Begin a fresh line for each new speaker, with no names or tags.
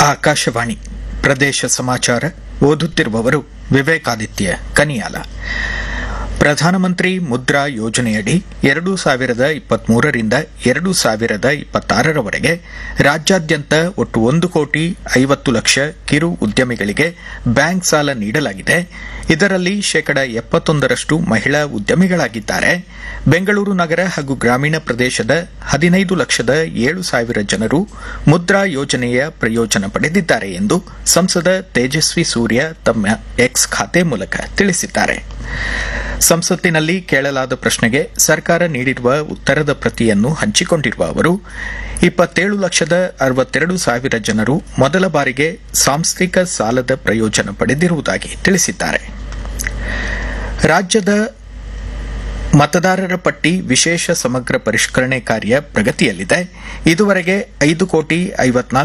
ಆಕಾಶವಾಣಿ ಪ್ರದೇಶ ಸಮಾಚಾರ ಓದುತ್ತಿರುವವರು ವಿವೇಕಾದಿತ್ಯ ಕನಿಯಾಲ ಪ್ರಧಾನಮಂತ್ರಿ ಮುದ್ರಾ ಯೋಜನೆಯಡಿ ಎರಡು ಸಾವಿರದ ಇಪ್ಪತ್ಮೂರರಿಂದ ಎರಡು ಸಾವಿರದ ಇಪ್ಪತ್ತಾರರವರೆಗೆ ರಾಜ್ಯಾದ್ಯಂತ ಒಟ್ಟು ಒಂದು ಕೋಟಿ ಐವತ್ತು ಲಕ್ಷ ಕಿರು ಉದ್ಯಮಿಗಳಿಗೆ ಬ್ಯಾಂಕ್ ಸಾಲ ನೀಡಲಾಗಿದೆ ಇದರಲ್ಲಿ ಶೇಕಡ ಎಪ್ಪತ್ತೊಂದರಷ್ಟು ಮಹಿಳಾ ಉದ್ಯಮಿಗಳಾಗಿದ್ದಾರೆ ಬೆಂಗಳೂರು ನಗರ ಹಾಗೂ ಗ್ರಾಮೀಣ ಪ್ರದೇಶದ ಹದಿನೈದು ಲಕ್ಷದ ಏಳು ಸಾವಿರ ಜನರು ಮುದ್ರಾ ಯೋಜನೆಯ ಪ್ರಯೋಜನ ಪಡೆದಿದ್ದಾರೆ ಎಂದು ಸಂಸದ ತೇಜಸ್ವಿ ಸೂರ್ಯ ತಮ್ಮ ಎಕ್ಸ್ ಖಾತೆ ಮೂಲಕ ತಿಳಿಸಿದ್ದಾರೆ ಸಂಸತ್ತಿನಲ್ಲಿ ಕೇಳಲಾದ ಪ್ರಶ್ನೆಗೆ ಸರ್ಕಾರ ನೀಡಿರುವ ಉತ್ತರದ ಪ್ರತಿಯನ್ನು ಹಂಚಿಕೊಂಡಿರುವ ಅವರು ಇಪ್ಪತ್ತೇಳು ಲಕ್ಷದ ಅರವತ್ತೆರಡು ಸಾವಿರ ಜನರು ಮೊದಲ ಬಾರಿಗೆ ಸಾಂಸ್ಥಿಕ ಸಾಲದ ಪ್ರಯೋಜನ ಪಡೆದಿರುವುದಾಗಿ ತಿಳಿಸಿದ್ದಾರೆ ರಾಜ್ಯದ ಮತದಾರರ ಪಟ್ಟಿ ವಿಶೇಷ ಸಮಗ್ರ ಪರಿಷ್ಕರಣೆ ಕಾರ್ಯ ಪ್ರಗತಿಯಲ್ಲಿದೆ ಇದುವರೆಗೆ ಐದು ಕೋಟಿ ಐವತ್ನಾಲ್ಕು